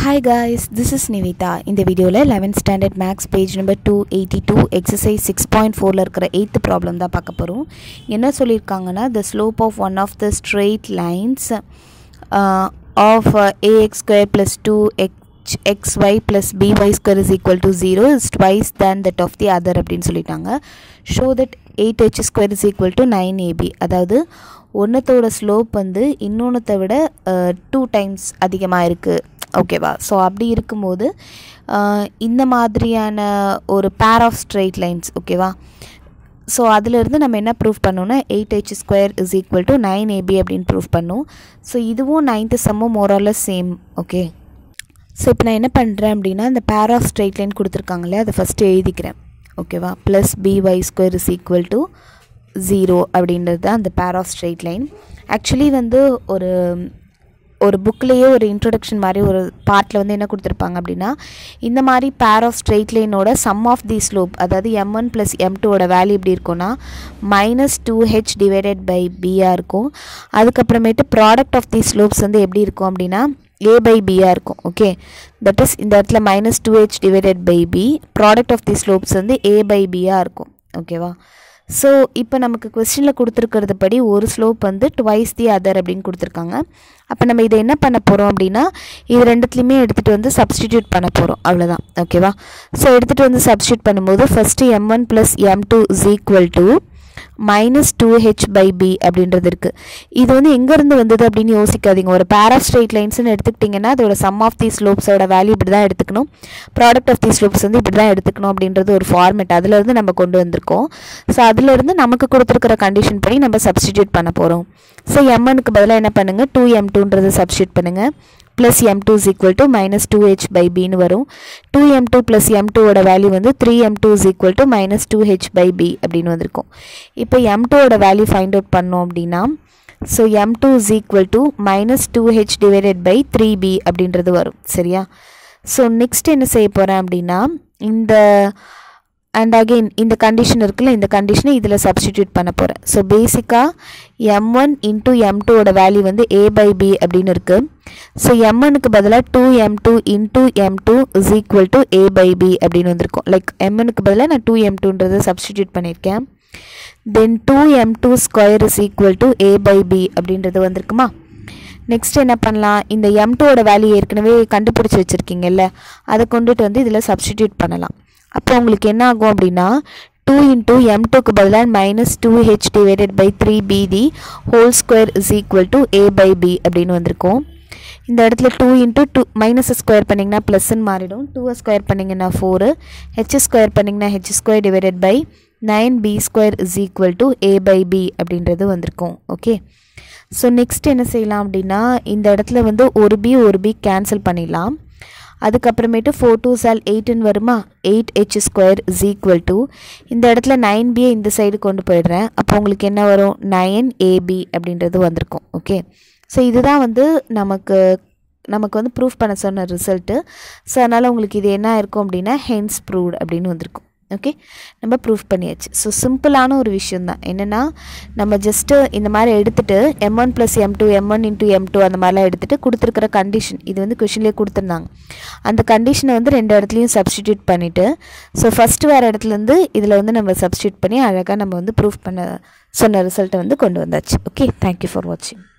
hi guys this is Nivitha இந்த வீடியோவில் eleventh standard maths page number two eighty two exercise six point ஃபோரில் இருக்கிற eighth problem தான் பார்க்க போகிறோம் என்ன சொல்லியிருக்காங்கன்னா the slope of one of the straight lines of a x square plus two x x y plus b y square is equal to zero is twice than that of the other அப்படின்னு சொல்லிட்டாங்க show that eight h square is equal to nine a b அதாவது ஒன்றத்தோட slope வந்து இன்னொன்றத்தை விட two times அதிகமாக இருக்குது ஓகேவா so அப்படி இருக்கும்போது இந்த மாதிரியான ஒரு பேர் ஆஃப் ஸ்ட்ரெயிட் லைன்ஸ் ஓகேவா ஸோ அதிலிருந்து நம்ம என்ன ப்ரூவ் பண்ணோன்னா eight h square is equal to nine a b அப்படின்னு ப்ரூவ் பண்ணோம் ஸோ இதுவும் நைன்த்து செம்மும் மோரலஸ் சேம் ஓகே ஸோ இப்போ நான் என்ன பண்ணுறேன் அப்படின்னா இந்த பேர் ஆஃப் ஸ்ட்ரெயிட் லைன் கொடுத்துருக்காங்களே அதை ஃபஸ்ட்டு எழுதிக்கிறேன் ஓகேவா plus b y square is equal to zero அப்படின்றது தான் அந்த பேர் ஆஃப் ஸ்ட்ரெயிட் லைன் ஆக்சுவலி வந்து ஒரு ஒரு புக்லேயே ஒரு இன்ட்ரொடக்ஷன் மாதிரி ஒரு பார்ட்டில் வந்து என்ன கொடுத்துருப்பாங்க அப்படின்னா இந்த மாதிரி பேர் ஆஃப் ஸ்ட்ரெயிட் லைனோட சம் ஆஃப் தி ஸ்லோப் அதாவது எம் ஒன் ப்ளஸ் எம் டூவோட வேல்யூ எப்படி இருக்கும்னா minus two h divided by பியாக இருக்கும் அதுக்கப்புறமேட்டு ப்ராடக்ட் ஆஃப் தி ஸ்லோப்ஸ் வந்து எப்படி இருக்கும் அப்படின்னா ஏ பை பியாக இருக்கும் ஓகே தட் இஸ் இந்த இடத்துல minus two h divided by b product of the slopes வந்து ஏ பை பியாக இருக்கும் ஓகேவா ஸோ இப்போ நமக்கு கொஸ்டினில் கொடுத்துருக்கிறது படி ஒரு ஸ்லோப் வந்து ட்வைஸ் தி அதர் அப்படின்னு கொடுத்துருக்காங்க அப்போ நம்ம இதை என்ன பண்ண போகிறோம் அப்படின்னா இது ரெண்டுத்துலேயுமே எடுத்துகிட்டு வந்து சப்ஸ்டிடியூட் பண்ண போகிறோம் அவ்வளோதான் ஓகேவா ஸோ எடுத்துகிட்டு வந்து சப்ஸ்டியூட் பண்ணும்போது first m one plus m two is equal to minus two h by b அப்படின்றது இருக்குது இது வந்து எங்கேருந்து வந்தது அப்படின்னு யோசிக்காதீங்க ஒரு பேர் ஆஃப் ஸ்ட்ரெயிட் லைன்ஸ்னு எடுத்துக்கிட்டிங்கன்னா அதோட சம் ஆஃப் தி ஸ்லோப்ஸோட வேல்யூ இப்படி தான் எடுத்துக்கணும் ப்ராடக்ட் ஆஃப் தி ஸ்லோப்ஸ் வந்து இப்படி தான் எடுத்துக்கணும் அப்படின்றது ஒரு ஃபார்மேட் அதுலேருந்து நம்ம கொண்டு வந்திருக்கோம் ஸோ அதுலேருந்து நமக்கு கொடுத்துருக்கிற கண்டிஷன் படி நம்ம சப்ஸ்டிடியூட் பண்ண போகிறோம் ஸோ எம்எனுக்கு பதிலாக என்ன பண்ணுங்கள் டூ எம் டூன்றது சப்ஸ்டியூட் பண்ணுங்கள் plus m two is equal to minus two h by பின்னு வரும் two m two plus m டூவோட வேல்யூ வந்து three m two is equal to minus two h by b அப்படின்னு வந்திருக்கும் இப்போ எம் டூவோட வேல்யூ ஃபைண்ட் அவுட் பண்ணோம் அப்படின்னா so m two is equal to minus two h divided by three b அப்படின்றது வரும் சரியா ஸோ நெக்ஸ்ட் என்ன செய்ய போகிறேன் அப்படின்னா இந்த அண்ட் அகெயின் இந்த கண்டிஷன் இருக்குல்ல இந்த கண்டிஷனை இதில் சப்ஸ்டிடியூட் பண்ண போகிறேன் ஸோ பேசிக்காக எம் ஒன் இன்ட்டு எம் டூவோட வேல்யூ வந்து ஏ பை பி அப்படின்னு இருக்குது ஸோ எம் ஒனுக்கு பதிலாக two m two into m two is equal to a by b அப்படின்னு வந்திருக்கும் லைக் எம்எனுக்கு பதிலாக நான் டூ எம் டூன்றதை சப்ஸ்டிடியூட் பண்ணியிருக்கேன் then two m two square is equal to a by b அப்படின்றது வந்திருக்குமா நெக்ஸ்ட் என்ன பண்ணலாம் இந்த எம் டூவோட வேல்யூ ஏற்கனவே கண்டுபிடிச்சி வச்சுருக்கீங்கல்ல அதை கொண்டுட்டு வந்து இதில் சப்ஸ்டிடியூட் பண்ணலாம் அப்போ உங்களுக்கு என்ன ஆகும் அப்படின்னா டூ இன்டூ எம் டூக்கு பதிலாக minus two h divided by three b the whole square is equal to a by b அப்படின்னு வந்திருக்கும் இந்த இடத்துல two into two minus square பண்ணிங்கன்னா ப்ளஸ்ன்னு மாறிடும் டூவை ஸ்கொயர் பண்ணிங்கன்னா ஃபோரு ஹெச் ஸ்கொயர் பண்ணிங்கன்னா h square divided by nine b square is equal to a by b அப்படின்றது வந்திருக்கும் ஓகே ஸோ நெக்ஸ்ட் என்ன செய்யலாம் அப்படின்னா இந்த இடத்துல வந்து ஒரு பி ஒரு பி கேன்சல் பண்ணிடலாம் அதுக்கப்புறமேட்டு ஃபோர் டூ சால் எயிட்டுன்னு வருமா eight h square is equal to இந்த இடத்துல நைன் பியை இந்த சைடு கொண்டு போயிடுறேன் அப்போ உங்களுக்கு என்ன வரும் நைன் ஏபி அப்படின்றது வந்திருக்கும் ஓகே ஸோ இதுதான் வந்து நமக்கு நமக்கு வந்து ப்ரூஃப் பண்ண சொன்ன ரிசல்ட்டு ஸோ அதனால் உங்களுக்கு இது என்ன இருக்கும் அப்படின்னா ஹென்ஸ் ப்ரூவ்ட் அப்படின்னு வந்திருக்கும் ஓகே நம்ம ப்ரூஃப் பண்ணியாச்சு ஸோ சிம்பிளான ஒரு விஷயம் தான் என்னென்னா நம்ம ஜஸ்ட்டு இந்த மாதிரி எடுத்துகிட்டு m one plus m two m one into m two அந்த மாதிரிலாம் எடுத்துகிட்டு கொடுத்துருக்கிற கண்டிஷன் இது வந்து கொஷின்லேயே கொடுத்துருந்தாங்க அந்த கண்டிஷனை வந்து ரெண்டு இடத்துலையும் சப்ஸ்டிடியூட் பண்ணிவிட்டு ஸோ ஃபஸ்ட்டு வேறு இடத்துலேருந்து இதில் வந்து நம்ம சப்ஸ்டியூட் பண்ணி அழகாக நம்ம வந்து ப்ரூஃப் பண்ண சொன்ன ரிசல்ட்டை வந்து கொண்டு வந்தாச்சு ஓகே தேங்க்யூ ஃபார் வாட்சிங்